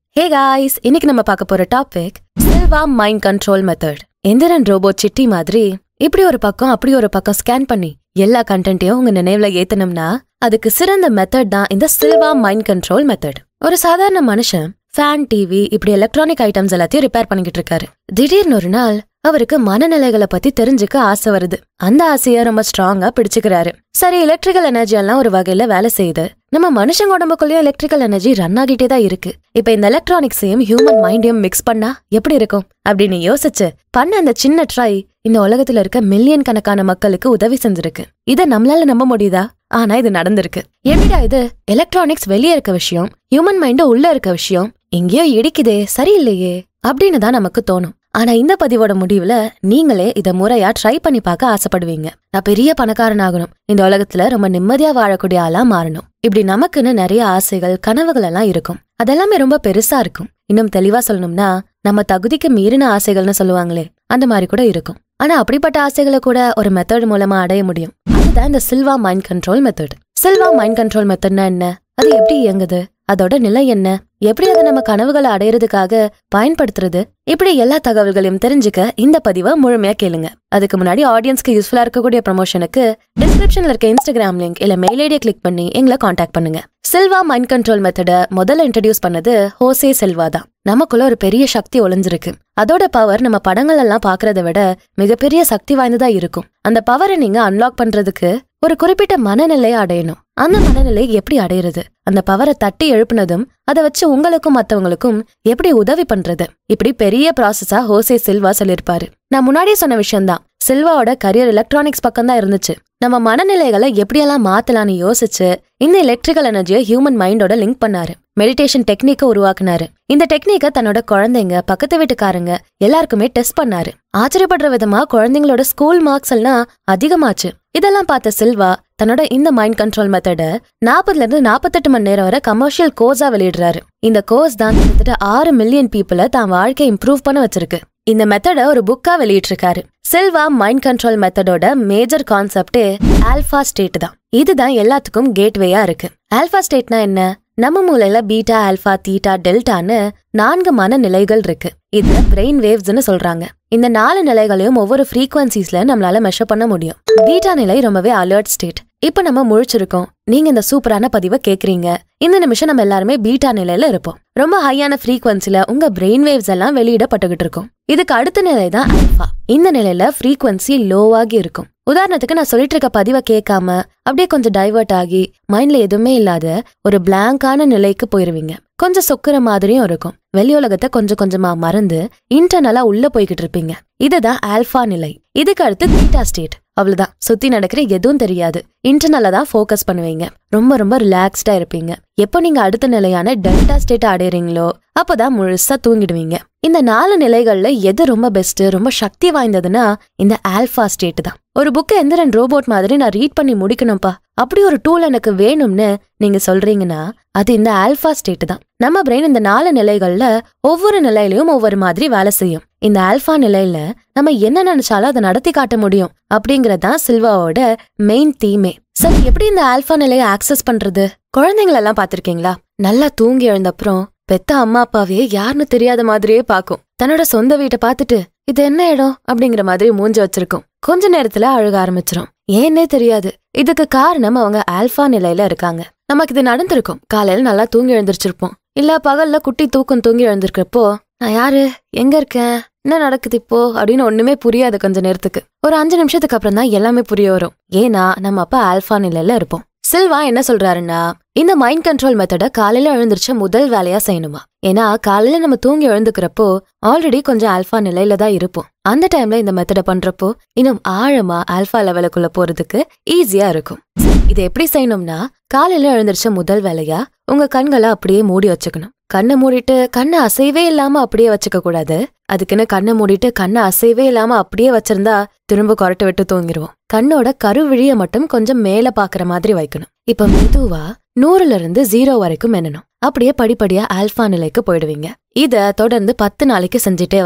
hey guys இன்னைக்கு நம்ம பார்க்க போற topic Silva mind control method Enthiran robot Chitti மாதிரி இப்படி ஒரு பக்கம் அப்படி ஒரு பக்கம் ஸ்கேன் பண்ணி எல்லா கண்டென்ட்டையும் உங்க நினைவுல ஏத்தணும்னா அதுக்கு சிறந்த மெத்தட் தான் இந்த சில்வா மைண்ட் கண்ட்ரோல் மெத்தட் ஒரு சாதாரண மனுஷன் ஃபேன் டிவி இப்படி எலக்ட்ரானிக் ஐட்டம்ஸ் எல்லாத்தையும் ரிப்பேர் பண்ணிக்கிட்டு இருக்காரு திடீர்னு ஒரு நாள் அவருக்கு மனநிலைகளை பத்தி தெரிஞ்சுக்க ஆசை வருது அந்த ஆசைய ரொம்ப ஸ்ட்ராங்கா பிடிச்சுக்கிறாரு சரி எலக்ட்ரிக்கல் எனர்ஜி எல்லாம் ஒரு வகையில வேலை செய்யுது நம்ம மனுஷங்க உடம்புக்குள்ளேயும் எலக்ட்ரிக்கல் எனர்ஜி ரன் ஆகிட்டே தான் இருக்கு இப்ப இந்த எலக்ட்ரானிக்ஸையும் ஹியூமன் மைண்டையும் மிக்ஸ் பண்ணா எப்படி இருக்கும் அப்படின்னு யோசிச்சு பண்ண அந்த சின்ன ட்ரை இந்த உலகத்துல இருக்க மில்லியன் கணக்கான மக்களுக்கு உதவி செஞ்சிருக்கு இத நம்மளால நம்ப முடியுதா ஆனா இது நடந்திருக்கு எப்படிடா இது எலக்ட்ரானிக்ஸ் வெளியே இருக்க விஷயம் ஹியூமன் மைண்ட் உள்ள இருக்க விஷயம் எங்கேயோ இடிக்குதே சரியில்லையே அப்படின்னு தான் நமக்கு தோணும் ஆனா இந்த பதிவோட முடிவுல நீங்களே இத முறையா ட்ரை பண்ணி பார்க்க ஆசைப்படுவீங்க நான் பெரிய பணக்காரன் ஆகணும் இந்த உலகத்துல ரொம்ப நிம்மதியா வாழக்கூடிய ஆளா மாறணும் இப்படி நமக்குன்னு நிறைய ஆசைகள் கனவுகள் எல்லாம் இருக்கும் அதெல்லாமே ரொம்ப பெருசா இருக்கும் இன்னும் தெளிவா சொல்லணும்னா நம்ம தகுதிக்கு மீறின ஆசைகள்னு சொல்லுவாங்களே அந்த மாதிரி கூட இருக்கும் ஆனா அப்படிப்பட்ட ஆசைகளை கூட ஒரு மெத்தட் மூலமா அடைய முடியும் அதுதான் இந்த Silva mind control method Silva mind control மெத்தட்னா என்ன அது எப்படி இயங்குது அதோட நிலை என்ன எப்படி அதை நம்ம கனவுகளை அடையிறதுக்காக பயன்படுத்துறது இப்படி எல்லா தகவல்களையும் தெரிஞ்சுக்க இந்த பதிவை முழுமையா கேளுங்க அதுக்கு முன்னாடி ஆடியன்ஸ்க்கு யூஸ்ஃபுல்லா இருக்கக்கூடிய ப்ரமோஷனுக்கு டிஸ்கிரிப்ஷன்ல இருக்க இன்ஸ்டாகிராம் லிங்க் இல்ல மெயில் ஐடியை கிளிக் பண்ணி எங்களை காண்டாக்ட் பண்ணுங்க சில்வா மைண்ட் கண்ட்ரோல் மெத்தட முதல்ல இன்ட்ரடியூஸ் பண்ணது ஹோசே செல்வா தான் நமக்குள்ள ஒரு பெரிய சக்தி ஒளிஞ்சிருக்கு அதோட பவர் நம்ம படங்கள் எல்லாம் பாக்குறத விட மிகப்பெரிய சக்தி வாய்ந்ததா இருக்கும் அந்த பவரை நீங்க அன்லாக் பண்றதுக்கு ஒரு குறிப்பிட்ட மனநிலையை அடையணும் அந்த மனநிலை எப்படி அடையிறது அந்த பவரை தட்டி எழுப்புனதும் அதை வச்சு உங்களுக்கும் மத்தவங்களுக்கும் எப்படி உதவி பண்றது இப்படி பெரிய ப்ராசஸா ஹோசே சில்வா சொல்லியிருப்பாரு நான் முன்னாடியே சொன்ன விஷயம்தான் சில்வாவோட கரியர் எலக்ட்ரானிக்ஸ் பக்கம் தான் இருந்துச்சு நம்ம மனநிலைகளை எப்படியெல்லாம் மாத்தலாம்னு யோசிச்சு இந்த எலக்ட்ரிக்கல் எனர்ஜியை ஹியூமன் மைண்டோட லிங்க் பண்ணாரு மெடிடேஷன் டெக்னிக்கை உருவாக்குனாரு இந்த டெக்னிக்கை தன்னோட குழந்தைங்க பக்கத்து வீட்டுக்காரங்க எல்லாருக்குமே டெஸ்ட் பண்ணாரு ஆச்சரியப்படுற விதமா குழந்தைங்களோட ஸ்கூல் மார்க்ஸ் எல்லாம் அதிகமாச்சு இதெல்லாம் பார்த்த சில்வா தன்னோட இந்த மைண்ட் கண்ட்ரோல் மெத்தட நாற்பதுல இருந்து நாற்பத்தெட்டு மணி நேரம் வரை கமர்ஷியல் கோர்ஸா வெளியிடுறாரு இந்த கோர்ஸ் தான் கிட்டத்தட்ட ஆறு மில்லியன் பீப்புளை தான் வாழ்க்கை இம்ப்ரூவ் பண்ண வச்சிருக்கு இந்த மெத்தட ஒரு புக்கா வெளியிட்டிருக்காரு சில்வா மைண்ட் கண்ட்ரோல் மெத்தடோட மேஜர் கான்செப்டே ஆல்பா ஸ்டேட் தான் இதுதான் எல்லாத்துக்கும் கேட்வேயா இருக்கு ஆல்பா ஸ்டேட்னா என்ன நம்ம மூளையில பீட்டா ஆல்பா தீட்டா டெல்டான்னு நான்கு மன நிலைகள் இருக்கு இது பிரெயின் வேவ்ஸ்னு சொல்றாங்க இந்த நாலு நிலைகளையும் ஒவ்வொரு ஃப்ரீக்வன்சிஸ்ல நம்மளால மெஷர் பண்ண முடியும் பீட்டா நிலை ரொம்பவே அலர்ட் ஸ்டேட் இப்ப நம்ம முழிச்சிருக்கோம் நீங்க இந்த சூப்பரான பதிவை கேக்குறீங்க இந்த நிமிஷம் நம்ம எல்லாருமே பீட்டா நிலையில இருப்போம் ரொம்ப ஹையான ஃப்ரீக்வன்சில உங்க பிரெயின் வேவ்ஸ் எல்லாம் வெளியிடப்பட்டுகிட்டு இருக்கும் இதுக்கு அடுத்த நிலை தான் ஆல்பா இந்த நிலையில ஃப்ரீக்வன்சி லோவாகி இருக்கும் உதாரணத்துக்கு நான் சொல்லிட்டு இருக்க பதிவை கேட்காம அப்படியே கொஞ்சம் டைவர்ட் ஆகி மைண்ட்ல எதுவுமே இல்லாத ஒரு பிளாங்கான நிலைக்கு போயிருவீங்க கொஞ்சம் சொக்குற மாதிரியும் இருக்கும் வெளி உலகத்தை கொஞ்சம் கொஞ்சமா மறந்து இன்டர்னலா உள்ள போய்கிட்டு இருப்பீங்க இதுதான் ஆல்பா நிலை இதுக்கு அடுத்து தீட்டா ஸ்டேட் அவ்வளவுதான் சுத்தி நடக்கிற எதுவும் தெரியாது இன்டர்னலா தான் ஃபோக்கஸ் பண்ணுவீங்க ரொம்ப ரொம்ப ரிலாக்ஸ்டா இருப்பீங்க எப்போ நீங்க அடுத்த நிலையான டெல்டா ஸ்டேட் அடையறீங்களோ அப்பதான் முழுசா தூங்கிடுவீங்க இந்த நாலு நிலைகள்ல எது ரொம்ப பெஸ்ட் ரொம்ப சக்தி வாய்ந்ததுன்னா இந்த ஆல்பா ஸ்டேட் தான் ஒரு புக்கை எந்திரன் ரோபோட் மாதிரி நான் ரீட் பண்ணி முடிக்கணும்ப்பா அப்படி ஒரு டூல் எனக்கு வேணும்னு நீங்க சொல்றீங்கன்னா அது இந்த ஆல்பா ஸ்டேட் தான் நம்ம பிரெயின் இந்த நாலு நிலைகள்ல ஒவ்வொரு நிலையிலயும் ஒவ்வொரு மாதிரி வேலை செய்யும் இந்த ஆல்பா நிலையில நம்ம என்ன நினைச்சாலும் அதை நடத்தி காட்ட முடியும் அப்படிங்கறதுதான் சில்வாவோட மெயின் தீமே சரி எப்படி இந்த ஆல்பா நிலையை ஆக்சஸ் பண்றது குழந்தைங்களெல்லாம் பாத்திருக்கீங்களா நல்லா தூங்கி எழுந்தப்புறம் பெத்த அம்மா அப்பாவே யாருன்னு தெரியாத மாதிரியே பாக்கும் தன்னோட சொந்த வீட்டை பார்த்துட்டு இது என்ன இடம் அப்படிங்கிற மாதிரி மூஞ்ச வச்சிருக்கும் கொஞ்ச நேரத்துல அழுக ஆரம்பிச்சிரும் ஏன்னே தெரியாது இதுக்கு காரணம் அவங்க ஆல்பா நிலையில இருக்காங்க நமக்கு இது நடந்திருக்கும் காலையில நல்லா தூங்கி எழுந்திருச்சிருப்போம் இல்ல பகல்ல குட்டி தூக்கம் தூங்கி எழுந்திருக்கிறப்போ நான் யாரு எங்க இருக்கேன் என்ன நடக்குது இப்போ அப்படின்னு ஒண்ணுமே புரியாது கொஞ்ச நேரத்துக்கு ஒரு அஞ்சு நிமிஷத்துக்கு அப்புறம் தான் எல்லாமே புரிய வரும் ஏன்னா நம்ம அப்ப ஆல்பா நிலையில இருப்போம் சில்வா என்ன சொல்றாருன்னா இந்த மைண்ட் கண்ட்ரோல் மெத்தட காலையில எழுந்திருச்ச முதல் வேலையா செய்யணுமா ஏன்னா காலையில நம்ம தூங்கி எழுந்துக்கிறப்போ ஆல்ரெடி கொஞ்சம் ஆல்பா நிலையில தான் இருப்போம் அந்த டைம்ல இந்த மெத்தட பண்றப்போ இன்னும் ஆழமா ஆல்பா லெவலுக்குள்ள போறதுக்கு ஈஸியா இருக்கும் இதை எப்படி செய்யணும்னா காலையில எழுந்திருச்ச முதல் வேலையா உங்க கண்களை அப்படியே மூடி வச்சுக்கணும் கண்ணை மூடிட்டு கண்ணை அசைவே இல்லாம அப்படியே வச்சுக்க கூடாது அதுக்குன்னு கண்ணை மூடிட்டு கண்ணை அசைவே இல்லாம அப்படியே வச்சிருந்தா திரும்ப கொரட்டை விட்டு தூங்கிடுவோம் கண்ணோட கருவிழிய மட்டும் கொஞ்சம் மேல பாக்குற மாதிரி வைக்கணும் இப்ப மெதுவா நூறுல இருந்து ஜீரோ வரைக்கும் எண்ணணும் அப்படியே படிப்படியா ஆல்பா நிலைக்கு போயிடுவீங்க இத தொடர்ந்து பத்து நாளைக்கு செஞ்சுட்டே வரணும்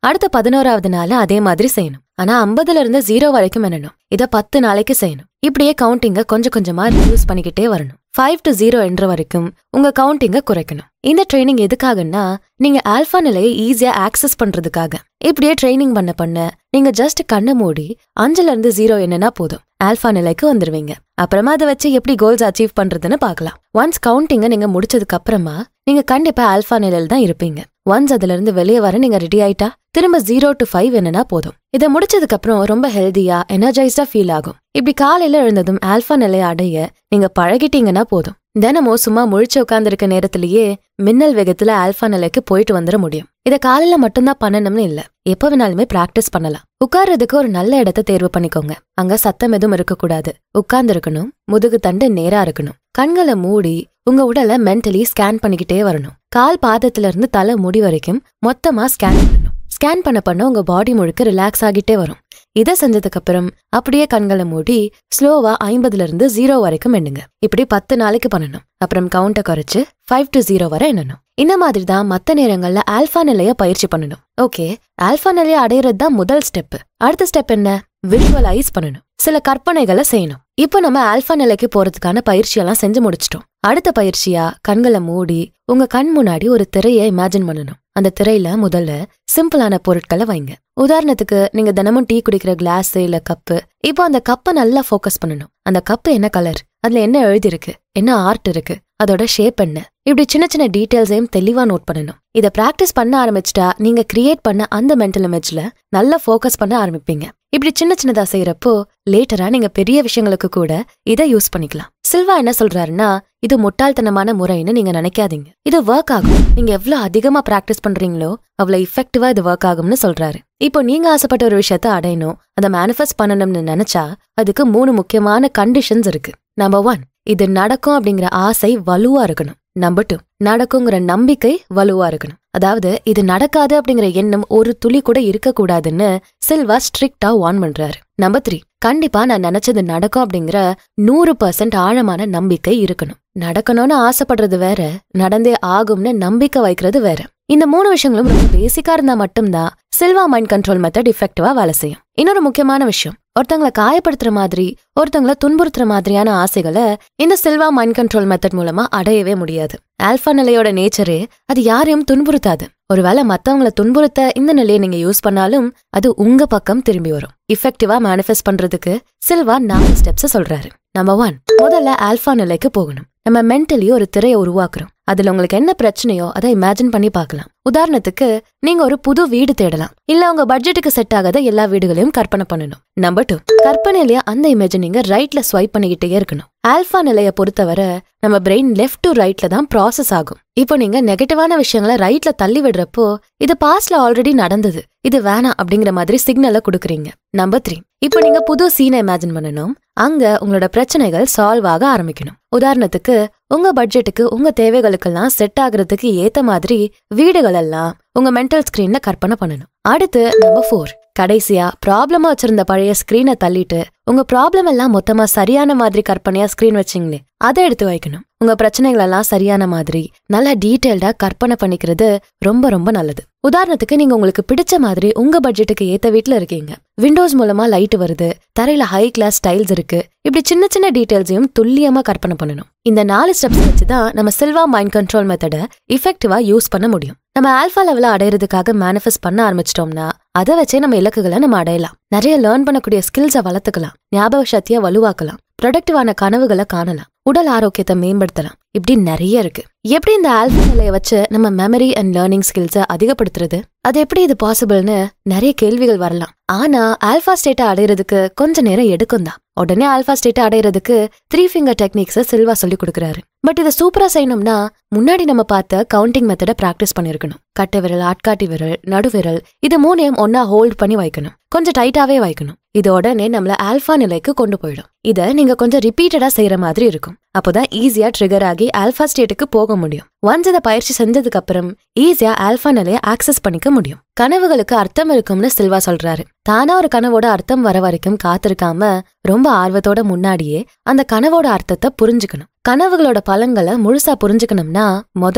அடுத்த பதினோராவது நாள் அதே மாதிரி செய்யணும் ஆனா ஐம்பதுல இருந்து ஜீரோ வரைக்கும் எண்ணணும் இத பத்து நாளைக்கு செய்யணும் இப்படியே கவுண்டிங்க கொஞ்சம் கொஞ்சமா ரிடியூஸ் பண்ணிக்கிட்டே வரணும் ஃபைவ் டு ஜீரோ என்ற வரைக்கும் உங்க கவுண்டிங்க குறைக்கணும் இந்த ட்ரைனிங் எதுக்காகன்னா நீங்க ஆல்பா நிலையை ஈஸியா ஆக்சஸ் பண்றதுக்காக இப்படியே ட்ரைனிங் பண்ண பண்ண நீங்க ஜஸ்ட் கண்ணை மூடி அஞ்சுல இருந்து ஜீரோ என்னன்னா போதும் ஆல்பா நிலைக்கு வந்துருவீங்க அப்புறமா அதை வச்சு எப்படி கோல்ஸ் அச்சீவ் பண்றதுன்னு பார்க்கலாம் ஒன்ஸ் கவுண்டிங்க நீங்க முடிச்சதுக்கு அப்புறமா நீங்க கண்டிப்பா ஆல்பா நிலையில தான் இருப்பீங்க ஒன்ஸ் அதுல இருந்து வெளியே வர நீங்க ரெடி ஆயிட்டா திரும்ப ஜீரோ டு ஃபைவ் என்னன்னா போதும் இதை முடிச்சதுக்கு அப்புறம் ரொம்ப ஹெல்தியா எனர்ஜைஸ்டா ஃபீல் ஆகும் இப்படி காலையில எழுந்ததும் ஆல்பா நிலையை அடைய நீங்க பழகிட்டீங்கன்னா போதும் தினமும் சும்மா முழிச்சு உட்கார்ந்திருக்க நேரத்திலேயே மின்னல் வேகத்துல ஆல்பா நிலைக்கு போயிட்டு வந்துட முடியும் இத காலையில மட்டும்தான் பண்ணணும்னு இல்ல எப்ப வேணாலுமே பிராக்டிஸ் பண்ணலாம் உட்கார்றதுக்கு ஒரு நல்ல இடத்த தேர்வு பண்ணிக்கோங்க அங்க சத்தம் எதுவும் இருக்கக்கூடாது உட்கார்ந்து இருக்கணும் முதுகு தண்டு நேரா இருக்கணும் கண்களை மூடி உங்க உடலை மென்டலி ஸ்கேன் பண்ணிக்கிட்டே வரணும் கால் பாதத்துல இருந்து தலை முடி வரைக்கும் மொத்தமா ஸ்கேன் பண்ணணும் ஸ்கேன் பண்ண பண்ண உங்க பாடி முழுக்க ரிலாக்ஸ் ஆகிட்டே வரும் இதை செஞ்சதுக்கு அப்புறம் அப்படியே கண்களை மூடி ஸ்லோவா ஐம்பதுல இருந்து ஜீரோ வரைக்கும் எண்ணுங்க இப்படி பத்து நாளைக்கு பண்ணணும் அப்புறம் கவுண்ட்டை குறைச்சு ஃபைவ் டு ஜீரோ வரை எண்ணணும் இந்த மாதிரி தான் மத்த நேரங்கள்ல ஆல்பா நிலைய பயிற்சி பண்ணணும் ஓகே ஆல்பா நிலைய அடையிறது தான் முதல் ஸ்டெப் அடுத்த ஸ்டெப் என்ன விஷுவலைஸ் பண்ணணும் சில கற்பனைகளை செய்யணும் இப்போ நம்ம ஆல்பா நிலைக்கு போறதுக்கான பயிற்சியெல்லாம் செஞ்சு முடிச்சிட்டோம் அடுத்த பயிற்சியா கண்களை மூடி உங்க கண் முன்னாடி ஒரு திரையை இமேஜின் பண்ணணும் அந்த திரையில முதல்ல சிம்பிளான பொருட்களை வைங்க உதாரணத்துக்கு நீங்க தினமும் டீ குடிக்கிற கிளாஸ் இல்ல கப்பு இப்போ அந்த கப்பை நல்லா ஃபோக்கஸ் பண்ணணும் அந்த கப்பு என்ன கலர் அதுல என்ன எழுதிருக்கு என்ன ஆர்ட் இருக்கு அதோட ஷேப் என்ன இப்படி சின்ன சின்ன டீடைல்ஸையும் தெளிவா நோட் பண்ணணும் இத பிராக்டிஸ் பண்ண ஆரம்பிச்சிட்டா நீங்க கிரியேட் பண்ண அந்த மென்டல் இமேஜ்ல நல்லா ஃபோக்கஸ் பண்ண ஆரம்பிப்பீங்க இப்படி சின்ன சின்னதா செய்யறப்போ லேட்டரா நீங்க பெரிய விஷயங்களுக்கு கூட இதை யூஸ் பண்ணிக்கலாம் சில்வா என்ன சொல்றாருன்னா இது முட்டாள்தனமான முறைன்னு நீங்க நினைக்காதீங்க இது ஒர்க் ஆகும் நீங்க எவ்வளவு அதிகமா பிராக்டிஸ் பண்றீங்களோ அவ்வளவு இஃபெக்டிவா இது ஒர்க் ஆகும்னு சொல்றாரு இப்போ நீங்க ஆசைப்பட்ட ஒரு விஷயத்த அடையணும் அதை மேனிஃபெஸ்ட் பண்ணணும்னு நினைச்சா அதுக்கு மூணு முக்கியமான கண்டிஷன்ஸ் இருக்கு நம்பர் ஒன் இது நடக்கும் அப்படிங்கிற ஆசை வலுவா இருக்கணும் நம்பர் டூ நடக்குங்கிற நம்பிக்கை வலுவா இருக்கணும் அதாவது இது நடக்காது அப்படிங்கிற எண்ணம் ஒரு துளி கூட இருக்க கூடாதுன்னு சில்வா ஸ்ட்ரிக்டா வார்ன் பண்றாரு நம்பர் த்ரீ கண்டிப்பா நான் நினைச்சது நடக்கும் அப்படிங்கிற நூறு பர்சன்ட் ஆழமான நம்பிக்கை இருக்கணும் நடக்கணும்னு ஆசைப்படுறது வேற நடந்தே ஆகும்னு நம்பிக்கை வைக்கிறது வேற இந்த மூணு விஷயங்களும் ரொம்ப பேசிக்கா இருந்தா மட்டும்தான் சில்வா மைண்ட் கண்ட்ரோல் மெத்தட் இஃபெக்டிவா வேலை செய்யும் இன்னொரு முக்கியமான விஷயம் ஒருத்தங்களை காயப்படுத்துற மாதிரி ஒருத்தங்களை துன்புறுத்துற மாதிரியான ஆசைகளை இந்த சில்வா மைண்ட் கண்ட்ரோல் மெத்தட் மூலமா அடையவே முடியாது ஆல்பா நிலையோட நேச்சரே அது யாரையும் துன்புறுத்தாது ஒருவேளை மத்தவங்கள துன்புறுத்த இந்த நிலையை நீங்க யூஸ் பண்ணாலும் அது உங்க பக்கம் திரும்பி வரும் இஃபெக்டிவா மேனிஃபெஸ்ட் பண்றதுக்கு சில்வா நாலு ஸ்டெப்ஸ் சொல்றாரு நம்பர் ஒன் முதல்ல ஆல்பா நிலைக்கு போகணும் நம்ம மென்டலி ஒரு திரையை உருவாக்குறோம் அதுல உங்களுக்கு என்ன பிரச்சனையோ அதை இமேஜின் பண்ணி பார்க்கலாம் உதாரணத்துக்கு நீங்க ஒரு புது வீடு தேடலாம் இல்ல உங்க பட்ஜெட்டுக்கு செட் ஆகாத எல்லா வீடுகளையும் கற்பனை பண்ணணும் நம்பர் டூ கற்பனையிலேயே அந்த இமேஜ் நீங்க ரைட்ல ஸ்வைப் பண்ணிக்கிட்டே இருக்கணும் ஆல்பா நிலைய பொறுத்தவரை நம்ம பிரெயின் லெஃப்ட் டு ரைட்ல தான் ப்ராசஸ் ஆகும் இப்போ நீங்க நெகட்டிவான விஷயங்களை ரைட்ல தள்ளி விடுறப்போ இது பாஸ்ட்ல ஆல்ரெடி நடந்தது இது வேணாம் அப்படிங்கிற மாதிரி சிக்னலை கொடுக்குறீங்க நம்பர் த்ரீ இப்போ நீங்க புது சீனை இமேஜின் பண்ணணும் அங்க உங்களோட பிரச்சனைகள் சால்வ் ஆக ஆரம்பிக்கணும் உதாரணத்துக்கு உங்க பட்ஜெட்டுக்கு உங்க தேவைகளுக்கெல்லாம் செட் ஆகுறதுக்கு ஏத்த மாதிரி வீடுகள் எல்லாம் உங்க மென்டல் ஸ்கிரீன்ல கற்பனை பண்ணணும் அடுத்து நம்பர் ஃபோர் கடைசியா ப்ராப்ளமா வச்சிருந்த பழைய ஸ்கிரீனை தள்ளிட்டு உங்க ப்ராப்ளம் எல்லாம் மொத்தமா சரியான மாதிரி கற்பனையா ஸ்கிரீன் வச்சிங்களே அதை எடுத்து வைக்கணும் உங்க பிரச்சனைகள் எல்லாம் சரியான மாதிரி நல்லா டீட்டெயில்டா கற்பனை பண்ணிக்கிறது ரொம்ப ரொம்ப நல்லது உதாரணத்துக்கு நீங்க உங்களுக்கு பிடிச்ச மாதிரி உங்க பட்ஜெட்டுக்கு ஏத்த வீட்ல இருக்கீங்க விண்டோஸ் மூலமா லைட் வருது தரையில ஹை கிளாஸ் டைல்ஸ் இருக்கு இப்படி சின்ன சின்ன டீடைல்ஸையும் துல்லியமா கற்பனை பண்ணணும் இந்த நாலு ஸ்டெப்ஸ் வச்சு தான் நம்ம சில்வா மைண்ட் கண்ட்ரோல் மெத்தடை இஃபெக்டிவா யூஸ் பண்ண முடியும் நம்ம ஆல்பா லெவல அடையிறதுக்காக மேனிஃபெஸ்ட் பண்ண ஆரம்பிச்சிட்டோம்னா அதை வச்சே நம்ம இலக்குகளை நம்ம அடையலாம் நிறைய லேர்ன் பண்ணக்கூடிய ஸ்கில்ஸை வளர்த்துக்கலாம் ஞாபக சக்தியை வலுவாக்கலாம் ப்ரொடக்டிவான கனவுகளை காணலாம் உடல் ஆரோக்கியத்தை மேம்படுத்தலாம் இப்படி நிறைய இருக்கு எப்படி இந்த ஆல்பா நிலையை வச்சு நம்ம மெமரி அண்ட் லேர்னிங் ஸ்கில்ஸை அதிகப்படுத்துறது அது எப்படி இது பாசிபிள்னு நிறைய கேள்விகள் வரலாம் ஆனா ஆல்பா ஸ்டேட்டை அடையிறதுக்கு கொஞ்ச நேரம் எடுக்கும் தான் உடனே ஆல்பா ஸ்டேட்டை அடையிறதுக்கு த்ரீ ஃபிங்கர் டெக்னிக்ஸை சில்வா சொல்லி கொடுக்குறாரு பட் இதை சூப்பரா செய்யணும்னா முன்னாடி நம்ம பார்த்த கவுண்டிங் மெத்தடை பிராக்டிஸ் பண்ணிருக்கணும் கட்டை விரல் ஆட்காட்டி விரல் நடுவிரல் இது மூணையும் ஒன்னா ஹோல்ட் பண்ணி வைக்கணும் கொஞ்சம் டைட்டாவே வைக்கணும் இது உடனே நம்மள ஆல்பா நிலைக்கு கொண்டு போயிடும் இத நீங்க கொஞ்சம் ரிப்பீட்டடா செய்யற மாதிரி இருக்கும் அப்போதான் ஈஸியா ட்ரிகர் ஆகி ஆல்பா ஸ்டேட்டுக்கு போக முடியும் ஒன்ஸ் இதை பயிற்சி செஞ்சதுக்கு அப்புறம் ஈஸியா ஆல்பா நிலையை ஆக்சஸ் பண்ணிக்க முடியும் கனவுகளுக்கு அர்த்தம் இருக்கும்னு சில்வா சொல்றாரு தானா ஒரு கனவோட அர்த்தம் வர வரைக்கும் காத்திருக்காம ரொம்ப ஆர்வத்தோட முன்னாடியே அந்த கனவோட அர்த்தத்தை புரிஞ்சுக்கணும் கனவுகளோட பலன்களை முழுசா புரிஞ்சுக்கணும்னா முதல்ல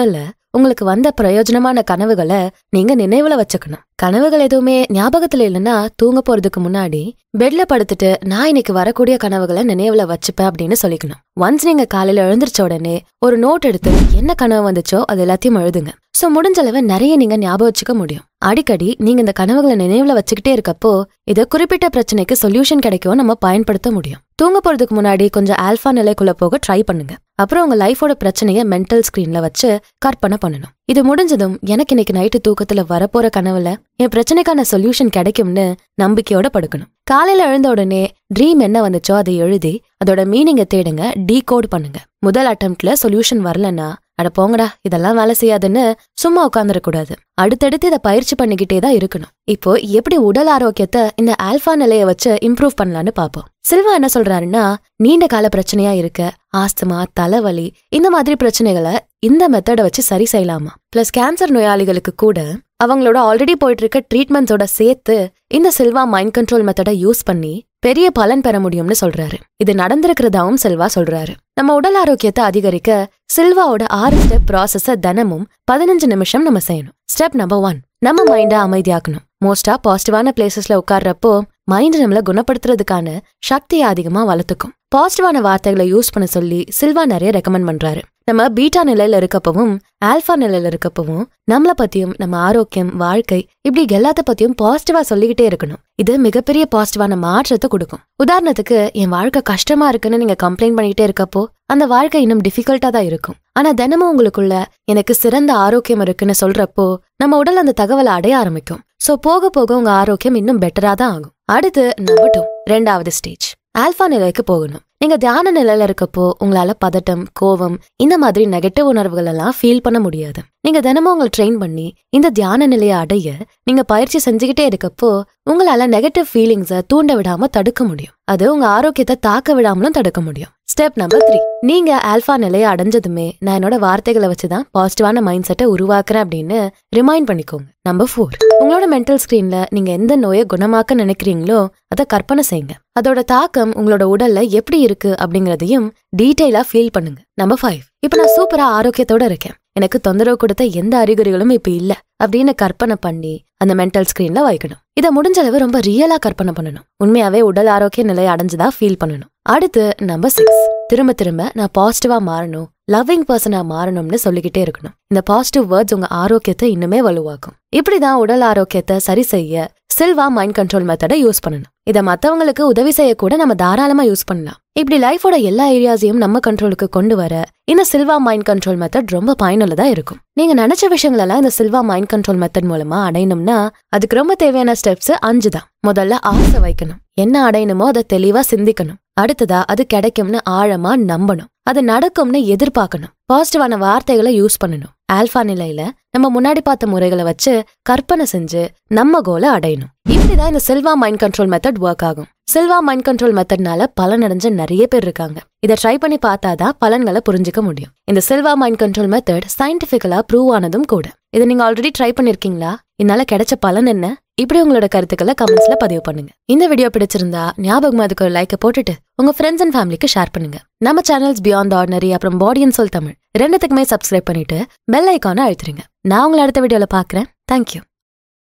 உங்களுக்கு வந்த பிரயோஜனமான கனவுகளை நீங்க நினைவுல வச்சுக்கணும் கனவுகள் எதுவுமே ஞாபகத்துல இல்லைன்னா தூங்க போறதுக்கு முன்னாடி பெட்ல படுத்துட்டு நான் இன்னைக்கு வரக்கூடிய கனவுகளை நினைவுல வச்சுப்பேன் அப்படின்னு சொல்லிக்கணும் ஒன்ஸ் நீங்க காலையில எழுந்திருச்ச உடனே ஒரு நோட் எடுத்து என்ன கனவு வந்துச்சோ அது எல்லாத்தையும் எழுதுங்க சோ முடிஞ்ச அளவு நிறைய நீங்க ஞாபகம் வச்சுக்க முடியும் அடிக்கடி நீங்க இந்த கனவுகளை நினைவுல வச்சுக்கிட்டே இருக்கப்போ இத குறிப்பிட்ட பிரச்சனைக்கு சொல்யூஷன் கிடைக்கும் நம்ம பயன்படுத்த முடியும் தூங்க போறதுக்கு முன்னாடி கொஞ்சம் ஆல்பா நிலைக்குள்ள போக ட்ரை பண்ணுங்க அப்புறம் உங்க லைஃபோட பிரச்சனைய மென்டல் ஸ்கிரீன்ல வச்சு கற்பனை பண்ணணும் இது முடிஞ்சதும் எனக்கு இன்னைக்கு நைட்டு தூக்கத்துல வரப்போற கனவுல என் பிரச்சனைக்கான சொல்யூஷன் கிடைக்கும்னு நம்பிக்கையோட படுக்கணும் காலையில எழுந்த உடனே ட்ரீம் என்ன வந்துச்சோ அதை எழுதி அதோட மீனிங்கை தேடுங்க டீகோட் பண்ணுங்க முதல் அட்டம்ப்ட்ல சொல்யூஷன் வரலன்னா அட போங்கடா இதெல்லாம் வேலை செய்யாதுன்னு சும்மா உட்காந்துட கூடாது அடுத்தடுத்து இதை பயிற்சி பண்ணிக்கிட்டே தான் இருக்கணும் இப்போ எப்படி உடல் ஆரோக்கியத்தை இந்த ஆல்பா நிலைய வச்சு இம்ப்ரூவ் பண்ணலான்னு பாப்போம் சில்வா என்ன சொல்றாருன்னா நீண்ட கால பிரச்சனையா இருக்க ஆஸ்துமா தலைவலி இந்த மாதிரி பிரச்சனைகளை இந்த மெத்தடை வச்சு சரி செய்யலாமா பிளஸ் கேன்சர் நோயாளிகளுக்கு கூட அவங்களோட ஆல்ரெடி போயிட்டு இருக்க ட்ரீட்மெண்ட்ஸோட சேர்த்து இந்த சில்வா மைண்ட் கண்ட்ரோல் மெத்தடை யூஸ் பண்ணி பெரிய பலன் பெற முடியும்னு சொல்றாரு இது நடந்திருக்கிறதாவும் செல்வா சொல்றாரு நம்ம உடல் ஆரோக்கியத்தை அதிகரிக்க சில்வாவோட ஆறு ஸ்டெப் ப்ராசஸ தினமும் பதினஞ்சு நிமிஷம் நம்ம செய்யணும் ஸ்டெப் நம்பர் ஒன் நம்ம மைண்டை அமைதியாக்கணும் மோஸ்டா பாசிட்டிவான பிளேசஸ்ல உட்கார்றப்போ மைண்ட் நம்மள குணப்படுத்துறதுக்கான சக்தியை அதிகமா வளர்த்துக்கும் பாசிட்டிவான வார்த்தைகளை யூஸ் பண்ண சொல்லி சில்வா நிறைய ரெக்கமெண்ட் பண்றாரு நம்ம பீட்டா நிலையில இருக்கப்பவும் ஆல்பா நிலையில இருக்கப்பவும் நம்மள பத்தியும் நம்ம ஆரோக்கியம் வாழ்க்கை இப்படி எல்லாத்த பத்தியும் பாசிட்டிவா சொல்லிக்கிட்டே இருக்கணும் இது மிகப்பெரிய பாசிட்டிவான மாற்றத்தை கொடுக்கும் உதாரணத்துக்கு என் வாழ்க்கை கஷ்டமா இருக்குன்னு நீங்க கம்ப்ளைண்ட் பண்ணிக்கிட்டே இருக்கப்போ அந்த வாழ்க்கை இன்னும் டிஃபிகல்ட்டா தான் இருக்கும் ஆனா தினமும் உங்களுக்குள்ள எனக்கு சிறந்த ஆரோக்கியம் இருக்குன்னு சொல்றப்போ நம்ம உடல் அந்த தகவலை அடைய ஆரம்பிக்கும் சோ போக போக உங்க ஆரோக்கியம் இன்னும் பெட்டரா தான் ஆகும் அடுத்து நம்பர் டூ ரெண்டாவது ஸ்டேஜ் ஆல்பா நிலைக்கு போகணும் நீங்க தியான நிலையில இருக்கப்போ உங்களால பதட்டம் கோவம் இந்த மாதிரி நெகட்டிவ் உணர்வுகள் எல்லாம் ஃபீல் பண்ண முடியாது நீங்க தினமும் உங்களை ட்ரெயின் பண்ணி இந்த தியான நிலையை அடைய நீங்க பயிற்சி செஞ்சுக்கிட்டே இருக்கப்போ உங்களால நெகட்டிவ் ஃபீலிங்ஸை தூண்ட விடாம தடுக்க முடியும் அது உங்க ஆரோக்கியத்தை தாக்க விடாமலும் தடுக்க முடியும் ஸ்டெப் நம்பர் த்ரீ நீங்க ஆல்பா நிலையை அடைஞ்சதுமே நான் என்னோட வார்த்தைகளை வச்சுதான் பாசிட்டிவான மைண்ட் செட்டை உருவாக்குறேன் அப்படின்னு ரிமைண்ட் பண்ணிக்கோங்க நம்பர் ஃபோர் உங்களோட மென்டல் ஸ்கிரீன்ல நீங்க எந்த நோயை குணமாக்க நினைக்கிறீங்களோ அதை கற்பனை செய்யுங்க அதோட தாக்கம் உங்களோட உடல்ல எப்படி இருக்கு அப்படிங்கறதையும் டீடைலா ஃபீல் பண்ணுங்க நம்பர் ஃபைவ் இப்ப நான் சூப்பரா ஆரோக்கியத்தோட இருக்கேன் எனக்கு தொந்தரவு கொடுத்த எந்த அறிகுறிகளும் இப்ப இல்ல அப்படின்னு கற்பனை பண்ணி அந்த மென்டல் ஸ்கிரீன்ல வைக்கணும் இதை முடிஞ்ச அளவு ரொம்ப ரியலா கற்பனை பண்ணணும் உண்மையாவே உடல் ஆரோக்கிய நிலை அடைஞ்சதா ஃபீல் பண்ணணும் அடுத்து நம்பர் சிக்ஸ் திரும்ப திரும்ப நான் பாசிட்டிவா மாறணும் லவ்விங் பர்சனா மாறணும்னு சொல்லிக்கிட்டே இருக்கணும் இந்த பாசிட்டிவ் வேர்ட்ஸ் உங்க ஆரோக்கியத்தை இன்னுமே வலுவாக்கும் இப்படிதான் உடல் ஆரோக்கியத்தை சரி செய்ய சில்வா மைண்ட் கண்ட்ரோல் மெத்தடை யூஸ் பண்ணணும் இதை மத்தவங்களுக்கு உதவி செய்ய கூட நம்ம தாராளமா யூஸ் பண்ணலாம் இப்படி லைஃபோட எல்லா ஏரியாஸையும் நம்ம கண்ட்ரோலுக்கு கொண்டு வர இந்த சில்வா மைண்ட் கண்ட்ரோல் மெத்தட் ரொம்ப பயனுள்ளதா இருக்கும் நீங்க நினைச்ச விஷயங்கள் எல்லாம் இந்த சில்வா மைண்ட் கண்ட்ரோல் மெத்தட் மூலமா அடையணும்னா அதுக்கு ரொம்ப தேவையான ஸ்டெப்ஸ் அஞ்சு தான் முதல்ல ஆசை வைக்கணும் என்ன அடையணுமோ அதை தெளிவா சிந்திக்கணும் அடுத்ததா அது கிடைக்கும்னு ஆழமா நம்பணும் அது நடக்கும்னு எதிர்பார்க்கணும் பாசிட்டிவான வார்த்தைகளை யூஸ் பண்ணணும் ஆல்பா நிலையில நம்ம முன்னாடி பார்த்த முறைகளை வச்சு கற்பனை செஞ்சு நம்ம கோலை அடையணும் இப்படிதான் இந்த Silva mind control method work ஆகும் சில்வா மைண்ட் கண்ட்ரோல் மெத்தட்னால பலனடைஞ்ச நிறைய பேர் இருக்காங்க இதை ட்ரை பண்ணி பார்த்தாதான் பலன்களை புரிஞ்சுக்க முடியும் இந்த சில்வா மைண்ட் கண்ட்ரோல் மெத்தட் சயின்டிபிக்கலா ப்ரூவ் ஆனதும் கூட இதை நீங்க ஆல்ரெடி ட்ரை பண்ணிருக்கீங்களா இதனால கிடைச்ச பலன் என்ன இப்படி உங்களோட கருத்துக்களை கமெண்ட்ஸ்ல பதிவு பண்ணுங்க இந்த வீடியோ பிடிச்சிருந்தா ஞாபகமா அதுக்கு ஒரு லைக்கை போட்டுட்டு உங்க ஃப்ரெண்ட்ஸ் அண்ட் ஃபேமிலிக்கு ஷேர் பண்ணுங்க நம்ம சேனல்ஸ் பியாண்ட் ஆர்டினரி அப்புறம் பாடி அண்ட் சொல் தமிழ் ரெண்டுத்துக்குமே சப்ஸ்கிரைப் பண்ணிட்டு பெல் ஐக்கானை அழுத்துருங்க நான் உங்களை அடுத்த வீடியோல பாக்குறேன் தேங்க்யூ